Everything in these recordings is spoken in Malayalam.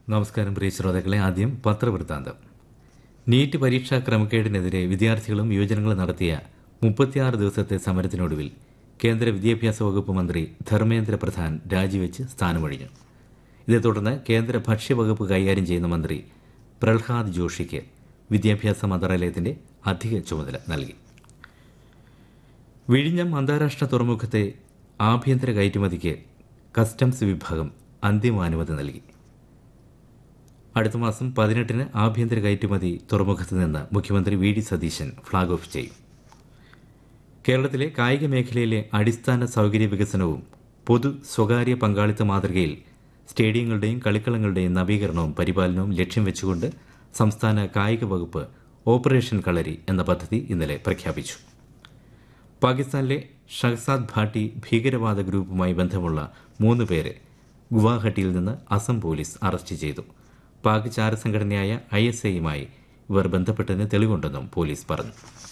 നമസ്കാരം പ്രിയ ശ്രോതാക്കളെ ആദ്യം പത്രവൃത്താന്തം നീറ്റ് പരീക്ഷാ ക്രമക്കേടിനെതിരെ വിദ്യാർത്ഥികളും യുവജനങ്ങളും നടത്തിയ മുപ്പത്തിയാറ് ദിവസത്തെ സമരത്തിനൊടുവിൽ കേന്ദ്ര വിദ്യാഭ്യാസ വകുപ്പ് മന്ത്രി ധർമ്മേന്ദ്ര പ്രധാൻ രാജിവെച്ച് സ്ഥാനമൊഴിഞ്ഞു ഇതേ തുടർന്ന് കേന്ദ്ര ഭക്ഷ്യവകുപ്പ് കൈകാര്യം ചെയ്യുന്ന മന്ത്രി പ്രഹ്ലാദ് ജോഷിക്ക് വിദ്യാഭ്യാസ മന്ത്രാലയത്തിന്റെ അധിക ചുമതല നൽകി വിഴിഞ്ഞം അന്താരാഷ്ട്ര തുറമുഖത്തെ ആഭ്യന്തര കയറ്റുമതിക്ക് കസ്റ്റംസ് വിഭാഗം അന്തിമ അനുമതി നൽകി അടുത്ത മാസം പതിനെട്ടിന് ആഭ്യന്തര കയറ്റുമതി തുറമുഖത്ത് നിന്ന് മുഖ്യമന്ത്രി V D Satheesan flag off ചെയ്യും കേരളത്തിലെ കായിക മേഖലയിലെ അടിസ്ഥാന സൗകര്യ വികസനവും പൊതു സ്വകാര്യ പങ്കാളിത്ത മാതൃകയിൽ സ്റ്റേഡിയങ്ങളുടെയും കളിക്കളങ്ങളുടെയും നവീകരണവും പരിപാലനവും ലക്ഷ്യം വെച്ചുകൊണ്ട് സംസ്ഥാന കായിക വകുപ്പ് ഓപ്പറേഷൻ കളരി എന്ന പദ്ധതി ഇന്നലെ പ്രഖ്യാപിച്ചു പാകിസ്ഥാനിലെ ഷഹസാദ് ഭാട്ടി ഭീകരവാദ ഗ്രൂപ്പുമായി ബന്ധമുള്ള മൂന്ന് പേരെ ഗുവാഹട്ടിയിൽ നിന്ന് അസം പോലീസ് അറസ്റ്റ് ചെയ്തു പാക് ചാരസംഘടനയായ ഐ എസ് ഐയുമായി ഇവർ ബന്ധപ്പെട്ടതിന് തെളിവുണ്ടെന്നും പോലീസ് പറഞ്ഞു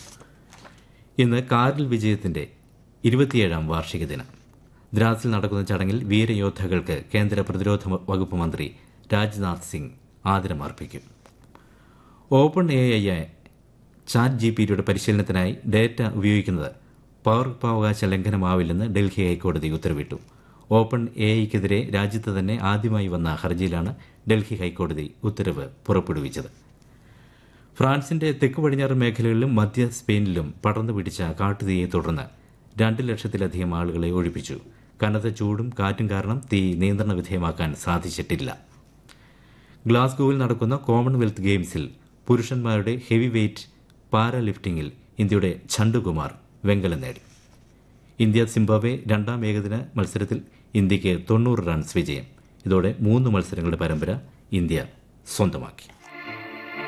ഇന്ന് കാർഗിൽ വിജയത്തിന്റെ ഇരുപത്തിയേഴാം വാർഷിക ദിനം ദ്രാസിൽ നടക്കുന്ന ചടങ്ങിൽ വീരയോദ്ധാക്കൾക്ക് കേന്ദ്ര പ്രതിരോധ വകുപ്പ് മന്ത്രി രാജ്നാഥ് സിംഗ് ആദരമർപ്പിക്കും open A I chat G P ടിയുടെ പരിശീലനത്തിനായി ഡേറ്റ ഉപയോഗിക്കുന്നത് പൗരത്വാവകാശ ലംഘനമാവില്ലെന്ന് ഡൽഹി ഹൈക്കോടതി ഉത്തരവിട്ടു ഓപ്പൺ എ ഐക്കെതിരെ രാജ്യത്ത് തന്നെ ആദ്യമായി വന്ന ഹർജിയിലാണ് ഡൽഹി ഹൈക്കോടതി ഉത്തരവ് പുറപ്പെടുവിച്ചത് ഫ്രാൻസിന്റെ തെക്ക് പടിഞ്ഞാറ് മേഖലകളിലും മധ്യ സ്പെയിനിലും പടർന്നു പിടിച്ച കാട്ടുതീയെ തുടർന്ന് രണ്ട് ലക്ഷത്തിലധികം ആളുകളെ ഒഴിപ്പിച്ചു കനത്ത ചൂടും കാറ്റും കാരണം തീ നിയന്ത്രണ വിധേയമാക്കാൻ സാധിച്ചിട്ടില്ല ഗ്ലാസ്ഗോവിൽ നടക്കുന്ന കോമൺവെൽത്ത് ഗെയിംസിൽ പുരുഷന്മാരുടെ ഹെവി വെയ്റ്റ് പാരാ ലിഫ്റ്റിംഗിൽ ഇന്ത്യയുടെ ഛണ്ടുകുമാർ വെങ്കലം നേടി ഇന്ത്യ സിംബാബ്വെ രണ്ടാം ഏകദിന മത്സരത്തിൽ ഇന്ത്യയ്ക്ക് തൊണ്ണൂറ് റൺസ് വിജയം ഇതോടെ മൂന്ന് മത്സരങ്ങളുടെ പരമ്പര ഇന്ത്യ സ്വന്തമാക്കി